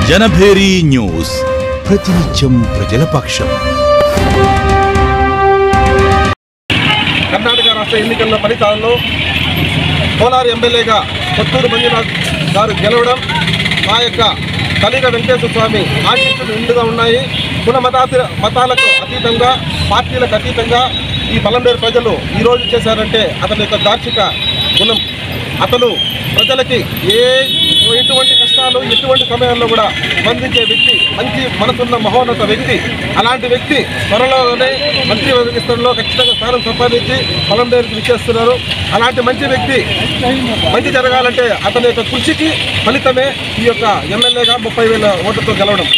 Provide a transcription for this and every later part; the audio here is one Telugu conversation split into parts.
జనభేరీ న్యూస్ ప్రతినిత్యం ప్రజల పక్షం కర్ణాటక రాష్ట్ర ఎన్నికల ఫలితాల్లో కోలారు ఎమ్మెల్యేగా కొత్తూరు మంజునాథ్ గారు గెలవడం మా యొక్క కలిగ వెంకటేశ్వర స్వామి ఆశీస్సులు నిండుగా ఉన్నాయి కుల మతాతి మతాలకు అతీతంగా పార్టీలకు అతీతంగా ఈ పలంనేరు ప్రజలు ఈరోజు చేశారంటే అతని యొక్క దార్శిక గుణం అతను ప్రజలకి ఏ ఎటువంటి కష్టాలు ఎటువంటి సమయాల్లో కూడా స్పందించే వ్యక్తి మంచి మనసున్న మహోన్నత వ్యక్తి అలాంటి వ్యక్తి త్వరలోనే మంత్రి స్థలంలో ఖచ్చితంగా స్థానం సంపాదించి పొలం దగ్గరికి విచ్చేస్తున్నారు అలాంటి మంచి వ్యక్తి మంచి జరగాలంటే అతని యొక్క కృషికి ఫలితమే ఈ యొక్క ఎమ్మెల్యేగా ముప్పై వేల ఓట్లతో గెలవడం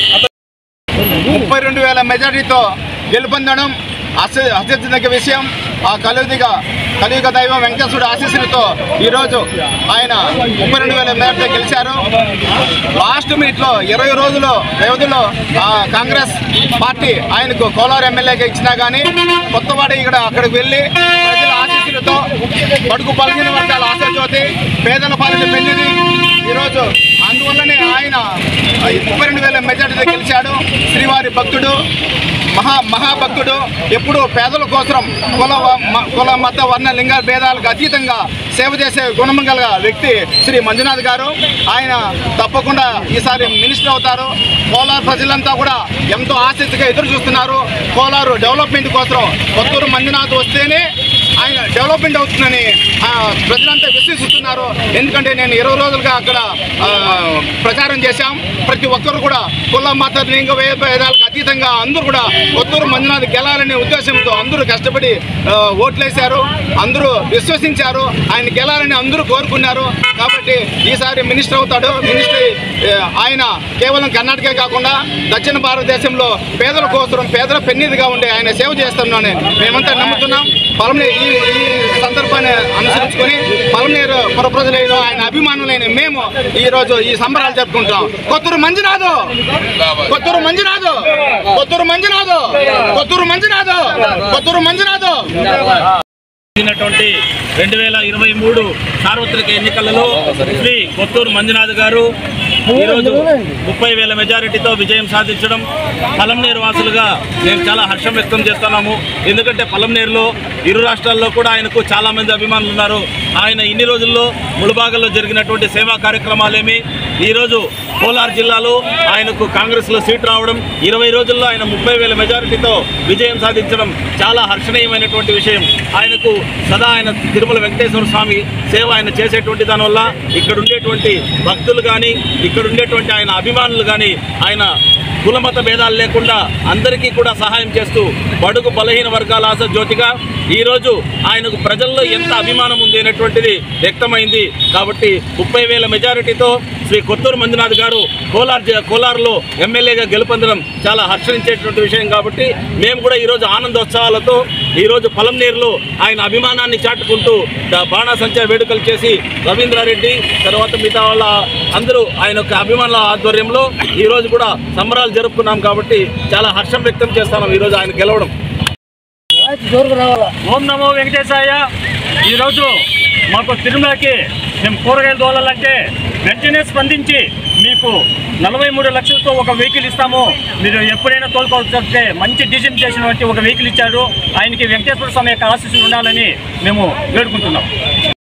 ముప్పై రెండు వేల మెజారిటీతో గెలుపొందడం అస అత్యధిక విషయం ఆ కలియుగ కలియుగ దైవం వెంకటేశ్వరుడు ఆశీస్సులతో ఈరోజు ఆయన ముప్పై రెండు వేల మెజార్టీతో గెలిచారు లాస్ట్ మినిట్లో ఇరవై రోజుల వ్యవధిలో ఆ కాంగ్రెస్ పార్టీ ఆయనకు కోలార్ ఎమ్మెల్యేగా ఇచ్చినా కానీ కొత్తవాడు ఇక్కడ అక్కడికి వెళ్ళి ప్రజల ఆశీస్సులతో బడుగు బలహీన వర్గాల ఆశాజ్యోతి పేదల పాలన పెళ్లిది ఈరోజు అందువల్లనే ఆయన ముప్పై రెండు వేల మెజార్టీతో గెలిచాడు శ్రీవారి భక్తుడు మహా మహాభక్తుడు ఎప్పుడు పేదల కోసం కుల వ- మ- కుల మత వర్ణ లింగ భేదాలకు అతీతంగా సేవ చేసే గుణం గల వ్యక్తి శ్రీ మంజునాథ్ గారు ఆయన తప్పకుండా ఈసారి మినిస్టర్ అవుతారు కోలార్ ప్రజలంతా కూడా ఎంతో ఆసక్తిగా ఎదురు చూస్తున్నారు కోలారు డెవలప్మెంట్ కోసం కొత్తూరు మంజునాథ్ వస్తేనే ఆయన డెవలప్మెంట్ అవుతుందని ఆ, ప్రజలంతా విశ్వసిస్తున్నారు ఎందుకంటే నేను ఇరవై రోజులుగా అక్కడ ఆ, ప్రచారం చేశాం ప్రతి ఒక్కరు కూడా కుల మత లింగ భేదాలకు అతీతంగా అందరూ కూడా కొత్తూరు మంజునాథ్ గెలాలనే ఉద్దేశంతో అందరూ కష్టపడి ఆ, ఓట్లేశారు అందరూ విశ్వసించారు ఆయన గెలాలని అందరూ కోరుకున్నారు కాబట్టి ఈసారి మినిస్టర్ అవుతాడు మినిస్టర్ ఆ, ఆయన కేవలం కర్ణాటకే కాకుండా దక్షిణ భారతదేశంలో పేదల కోసం పేదల పెన్నిదిగా ఉండే ఆయన సేవ చేస్తున్నానని మేమంతా నమ్ముతున్నాం పలమనేరు ఈ ఈ సందర్భాన్ని అనుసరించుకొని పలమనేరు పుర ప్రజలైన ఆయన అభిమానులైన మేము ఈ రోజు ఈ సంబరాలు జరుపుకుంటాం కొత్తూరు మంజునాథు కొత్తూరు మంజునాథు కొత్తూరు మంజునాథు కొత్తూరు మంజునాథు కొత్తూరు మంజునాథు జరిగినటువంటి రెండు వేల ఇరవై మూడు సార్వత్రిక ఎన్నికలలో శ్రీ కొత్తూరు మంజునాథ్ గారు ఈరోజు ముప్పై వేల మెజారిటీతో విజయం సాధించడం పలంనేరు వాసులుగా మేము చాలా హర్షం వ్యక్తం చేస్తున్నాము ఎందుకంటే పలంనేరులో ఇరు రాష్ట్రాల్లో కూడా ఆయనకు చాలా మంది అభిమానులు ఉన్నారు ఆయన ఇన్ని రోజుల్లో ముಳುబాగల్లో జరిగినటువంటి సేవా కార్యక్రమాలేమి ఈరోజు కోలార్ జిల్లాలో ఆయనకు కాంగ్రెస్లో సీట్ రావడం ఇరవై రోజుల్లో ఆయన ముప్పై వేల మెజారిటీతో విజయం సాధించడం చాలా హర్షణీయమైనటువంటి విషయం ఆయనకు సదా ఆయన తిరుమల వెంకటేశ్వర స్వామి సేవ ఆయన చేసేటువంటి దానివల్ల ఇక్కడ ఉండేటువంటి భక్తులు కానీ ఇక్కడ ఉండేటువంటి ఆయన అభిమానులు కానీ ఆయన కులమత భేదాలు లేకుండా అందరికీ కూడా సహాయం చేస్తూ బడుగు బలహీన వర్గాల ఆశ జ్యోతిగా ఈరోజు ఆయనకు ప్రజల్లో ఎంత అభిమానం ఉంది అనేటువంటిది వ్యక్తమైంది కాబట్టి ముప్పై వేల మెజారిటీతో శ్రీ కొత్తూరు మంజునాథ్ గారు కోలార్ జ- కోలార్లో ఎమ్మెల్యేగా గెలుపొందడం చాలా హర్షించేటువంటి విషయం కాబట్టి మేము కూడా ఈరోజు ఆనందోత్సవాలతో ఈరోజు పొలంనేరులో ఆయన అభిమానాన్ని చాటుకుంటూ ద- బాణాసంచా వేడుకలు చేసి రవీంద్రారెడ్డి తర్వాత మిగతా వాళ్ళ అందరూ ఆయన యొక్క అభిమానుల ఆధ్వర్యంలో ఈరోజు కూడా సంబరాలు జరుపుకున్నాం కాబట్టి చాలా హర్షం వ్యక్తం చేస్తున్నాం ఈరోజు ఆయన గెలవడం ఓం నమో వెంకటేశాయ ఈరోజు మాకు తిరుమలకి మేము కూరగాయలు తోలాలంటే వెంటనే స్పందించి మీకు నలభై మూడు లక్షలతో ఒక వెహికల్ ఇస్తాము మీరు ఎప్పుడైనా తోలుకోవచ్చు మంచి డిజైన్ చేసినటువంటి ఒక వెహికల్ ఇచ్చారు ఆయనకి వెంకటేశ్వర స్వామి యొక్క ఆశీస్సులు ఉండాలని మేము వేడుకుంటున్నాం